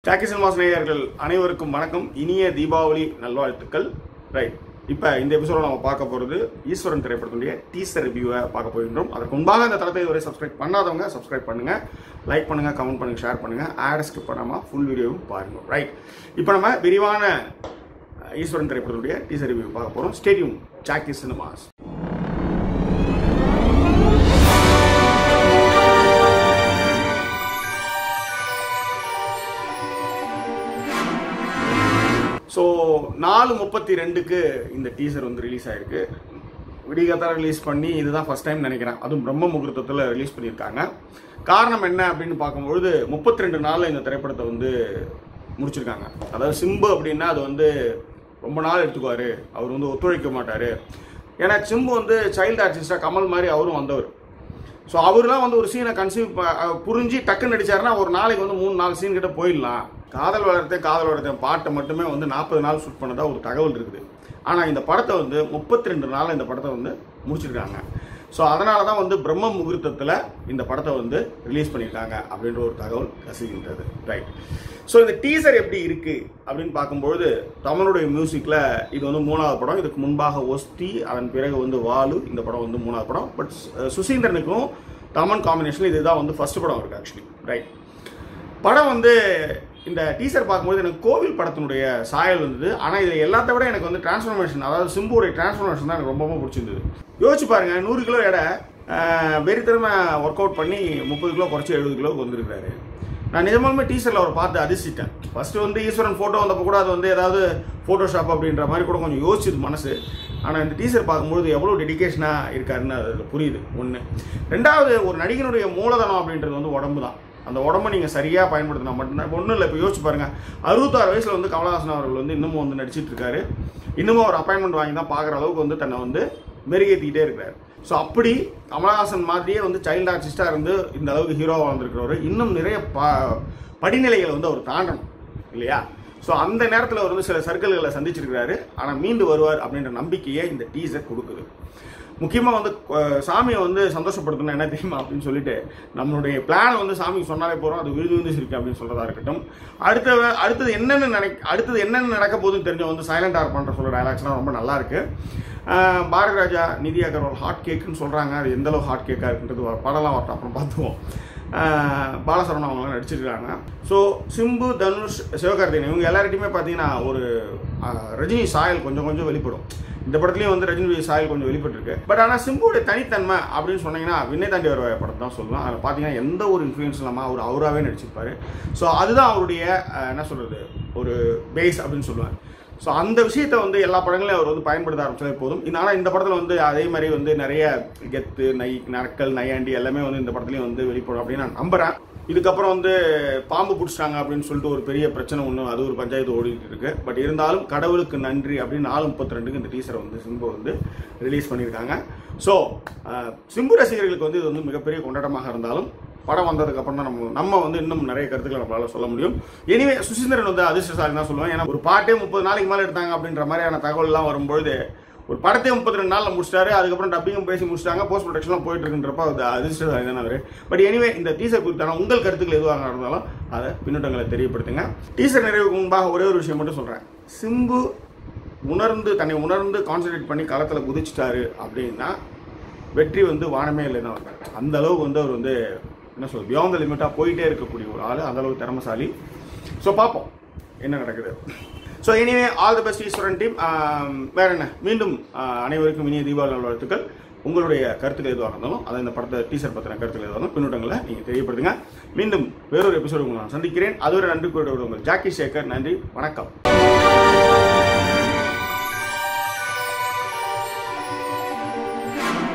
talkie cinemas நேயர்கள் அனைவருக்கும் வணக்கம் இனிய தீபாவளி நல்வாழ்த்துக்கள் ரைட் இப்போ இந்த எபிசோட நம்ம பார்க்க போகிறது ஈஸ்வரன் திரைப்படத்துடைய டீசர் ரிவ்யூவை பார்க்க போகின்றோம் அதற்கு முன்பாக இந்த தளத்தை இதுவரை சப்ஸ்கிரைப் பண்ணாதவங்க சப்ஸ்கிரைப் பண்ணுங்க லைக் பண்ணுங்க கமெண்ட் பண்ணுங்க ஷேர் பண்ணுங்க ஆட் ஸ்கிப் பண்ணாமல் ஃபுல் வீடியோவும் பாருங்க ரைட் இப்போ நம்ம விரிவான அஹ், ஈஸ்வரன் திரைப்படத்துடைய டீசர் ரிவ்யூ பார்க்க போகிறோம் ஸ்டேடியம் ஜாக்கி சினிமாஸ் ஸோ நாலு முப்பத்தி ரெண்டுக்கு இந்த டீசர் வந்து ரிலீஸ் ஆயிருக்கு விடிகாத்தால ரிலீஸ் பண்ணி இதுதான் ஃபர்ஸ்ட் டைம் நினைக்கிறேன் அதுவும் பிரம்ம முகூர்த்தத்தில் ரிலீஸ் பண்ணியிருக்காங்க காரணம் என்ன அப்படின்னு பார்க்கும்பொழுது முப்பத்தி ரெண்டு நாளில் இந்த திரைப்படத்தை வந்து முடிச்சிருக்காங்க அதாவது சிம்பு அப்படின்னா அது வந்து ரொம்ப நாள் எடுத்துக்குவார் அவர் வந்து ஒத்துழைக்க மாட்டார் ஏன்னா சிம்பு வந்து சைல்டு ஆர்டிஸ்டாக கமல் மாதிரி அவரும் வந்தவர் ஸோ அவர்லாம் வந்து ஒரு சீனை கன்சீவ் புரிஞ்சு டக்குன்னு நடிச்சாருன்னா ஒரு நாளைக்கு வந்து மூணு நாலு சீன் கிட்ட போயிடலாம் காதல் வளர்த்தேன் காதல் வளர்த்தேன் பாட்டை மட்டுமே வந்து நாற்பது நாள் ஷூட் பண்ணதா ஒரு தகவல் இருக்குது ஆனால் இந்த படத்தை வந்து முப்பத்தி ரெண்டு நாள் இந்த படத்தை வந்து முடிச்சிருக்காங்க ஸோ அதனால தான் வந்து பிரம்ம முகூர்த்தத்தில் இந்த படத்தை வந்து ரிலீஸ் பண்ணியிருக்காங்க அப்படின்ற ஒரு தகவல் கசிகின்றது ரைட் ஸோ இந்த டீசர் எப்படி இருக்கு அப்படின்னு பார்க்கும்பொழுது தமிழுடைய மியூசிக்கில் இது வந்து மூணாவது படம் இதுக்கு முன்பாக ஒஸ்தி அதன் பிறகு வந்து வாலு இந்த படம் வந்து மூணாவது படம் பட் சுசீந்திரனுக்கும் தமன் காம்பினேஷனில் இதுதான் வந்து ஃபர்ஸ்ட் படம் இருக்கு ஆக்சுவலி ரைட் படம் வந்து இந்த டீசர் பார்க்கும்போது எனக்கு கோவில் படத்தினுடைய சாயல் வந்தது ஆனால் இதில் எல்லாத்த விட எனக்கு வந்து டிரான்ஸ்ஃபர்மேஷன் அதாவது சிம்புடைய டிரான்ஸ்ஃபர்மேஷன் தான் எனக்கு ரொம்ப ரொம்ப பிடிச்சிருந்தது யோசிச்சு பாருங்க நூறு கிலோ எடை ஆஹ், வெறித்தனமா ஒர்க் அவுட் பண்ணி முப்பது கிலோ குறைச்சி எழுபது கிலோவுக்கு வந்திருக்காரு நான் நிஜமாலுமே டீசரில் அவர் பார்த்து அதிர்ச்சிட்டேன் ஃபர்ஸ்ட் வந்து ஈஸ்வரன் ஃபோட்டோ வந்தப்போ கூட அது வந்து ஏதாவது ஃபோட்டோஷாப் அப்படின்ற மாதிரி கூட கொஞ்சம் யோசிச்சுது மனசு ஆனால் இந்த டீசர் பார்க்கும்போது எவ்வளோ டெடிகேஷனாக இருக்காருன்னு அது புரியுது ஒன்று ரெண்டாவது ஒரு நடிகனுடைய மூலதனம் அப்படின்றது வந்து உடம்பு தான் அந்த உடம்பை நீங்கள் சரியாக பயன்படுத்தினா மட்டும்தான் ஒன்றும் இல்லை இப்போ யோசிச்சு பாருங்க அறுபத்தாறு வயசில் வந்து கமலஹாசன் அவர்கள் வந்து இன்னமும் வந்து நடிச்சிட்டு இருக்காரு இன்னமும் அவர் அப்பாயின்மெண்ட் வாங்கி தான் பார்க்குற அளவுக்கு வந்து தன்னை வந்து மெருகேற்றிக்கிட்டே இருக்கிறார் ஸோ அப்படி கமலஹாசன் மாதிரியே வந்து சைல்டு ஆர்டிஸ்டாக இருந்து இந்த அளவுக்கு ஹீரோவாக வந்திருக்கிறவர் இன்னும் நிறைய ப படிநிலைகளை வந்து அவர் தாண்டணும் இல்லையா ஸோ அந்த நேரத்தில் அவர் வந்து சில சர்க்கிள்களை சந்திச்சிருக்கிறாரு ஆனால் மீண்டு வருவார் அப்படின்ற நம்பிக்கையை இந்த டீசர் கொடுக்குது முக்கியமாக வந்து அஹ், சாமியை வந்து சந்தோஷப்படுத்தணும் என்ன தெரியுமா அப்படின்னு சொல்லிட்டு நம்மளுடைய பிளான் வந்து சாமிக்கு சொன்னாலே போகிறோம் அது விருது வந்து இருக்கு அப்படின்னு சொல்றதா இருக்கட்டும் அடுத்த அடுத்தது என்னென்ன நினை அடுத்தது என்னென்ன நடக்க போகுதுன்னு தெரிஞ்ச வந்து சைலண்ட் ஆர் பண்ணுற சொல்கிற டைலாக்ஸ்லாம் ரொம்ப நல்லா இருக்கு அஹ், பாரதி ராஜா நிதி அகர்வால் ஹாட் கேக்குன்னு சொல்கிறாங்க அது எந்த அளவு ஹாட் கேக்காக இருக்குன்றது வ- படம்லாம் வரட்டும் அப்புறம் பார்த்துவோம் அஹ், பாலசரவணன் அவங்களாம் நடிச்சிருக்காங்க ஸோ சிம்பு தனுஷ் சிவகார்த்திகேயன் இவங்க எல்லார்ட்டையுமே பார்த்தீங்கன்னா ஒரு அஹ், ரஜினி சாயல் கொஞ்சம் கொஞ்சம் வெளிப்படும் இந்த படத்துலயும் வந்து ரஜினி சாயல் கொஞ்சம் வெளிப்பட்டிருக்கு பட் ஆனால் சிம்புடைய தனித்தன்மை அப்படின்னு சொன்னீங்கன்னா விண்ணை தாண்டி வர படம் தான் சொல்லலாம் அதில் பார்த்தீங்கன்னா எந்த ஒரு இன்ஃப்ளூயன்ஸ் இல்லாமல் அவர் அவராகவே நடிச்சிருப்பாரு ஸோ அதுதான் அவருடைய அஹ், என்ன சொல்றது ஒரு பேஸ் அப்படின்னு சொல்லுவார் ஸோ அந்த விஷயத்தை வந்து எல்லா படங்களையும் அவர் வந்து பயன்படுத்த ஆரம்பிச்சதே போதும் ஆனால் இந்த படத்தில் வந்து அதே மாதிரி வந்து நிறைய கெத்து நை நரக்கல் நையாண்டி எல்லாமே வந்து இந்த படத்துலையும் வந்து வெளிப்படும் அப்படின்னு நான் நம்புறேன் இதுக்கப்புறம் வந்து பாம்பு பிடிச்சிட்டாங்க அப்படின்னு சொல்லிட்டு ஒரு பெரிய பிரச்சனை ஒன்று அது ஒரு பஞ்சாயத்து ஓடிட்டு இருக்கு பட் இருந்தாலும் கடவுளுக்கு நன்றி அப்படின்னு நாலு முப்பத்தி ரெண்டுக்கு இந்த டீசரை வந்து சிம்பு வந்து ரிலீஸ் பண்ணியிருக்காங்க ஸோ சிம்பு ரசிகர்களுக்கு வந்து இது வந்து மிகப்பெரிய கொண்டாட்டமாக இருந்தாலும் படம் வந்ததுக்கு அப்புறம் தான் நம்ம நம்ம வந்து இன்னும் நிறைய கருத்துக்களை நம்மளால சொல்ல முடியும் எனிவே சுசீந்திரன் வந்து அதிர்ஷ்டசாலி தான் சொல்லுவேன் ஏன்னா ஒரு பாட்டே முப்பது நாளைக்கு மேலே எடுத்தாங்க அப்படின்ற மாதிரியான தகவல்லாம் வரும்பொழுது ஒரு படத்தையும் முப்பத்தி ரெண்டு நாளில் முடிச்சிட்டாரு அதுக்கப்புறம் டப்பிங்கும் பேசி முடிச்சிட்டாங்க போஸ்ட் ப்ரொடக்ஷன்லாம் போயிட்டு இருக்குன்றப்ப அது அதிர்ஷ்டசாலி தான் அவர் பட் எனிவே இந்த டீசர் குறித்தான உங்கள் கருத்துக்கள் எதுவாக இருந்தாலும் அதை பின்னூட்டங்களை தெரியப்படுத்துங்க டீசர் நிறைவுக்கு முன்பாக ஒரே ஒரு விஷயம் மட்டும் சொல்கிறேன் சிம்பு உணர்ந்து தன்னை உணர்ந்து கான்சென்ட்ரேட் பண்ணி களத்தில் குதிச்சிட்டாரு அப்படின்னா வெற்றி வந்து வானமே இல்லை தான் வருவார் அந்த அளவுக்கு வந்து அவர் வந்து என்ன சொல்றது பியாண்ட் த லிமிட்டாக போயிட்டே இருக்கக்கூடிய ஒரு ஆள் அந்த அளவுக்கு திறமசாலி ஸோ பார்ப்போம் என்ன நடக்குது so anyway all the best Eswaran team வேற என்ன மீண்டும் ஆஹ், அனைவருக்கும் இனிய தீபாவளி நல்வாழ்த்துக்கள் உங்களுடைய கருத்துக்கள் எதுவாக இருந்தாலும் அதை இந்த படத்தை டீசர் பற்றின கருத்துக்கள் எதுவாக இருந்தாலும் பின்னூட்டங்களை நீங்கள் தெரியப்படுத்துங்க மீண்டும் வேறொரு எபிசோடு உங்களை நான் சந்திக்கிறேன் அதுவரை நன்றி கூறிய உங்கள் ஜாக்கி சேகர் நன்றி வணக்கம்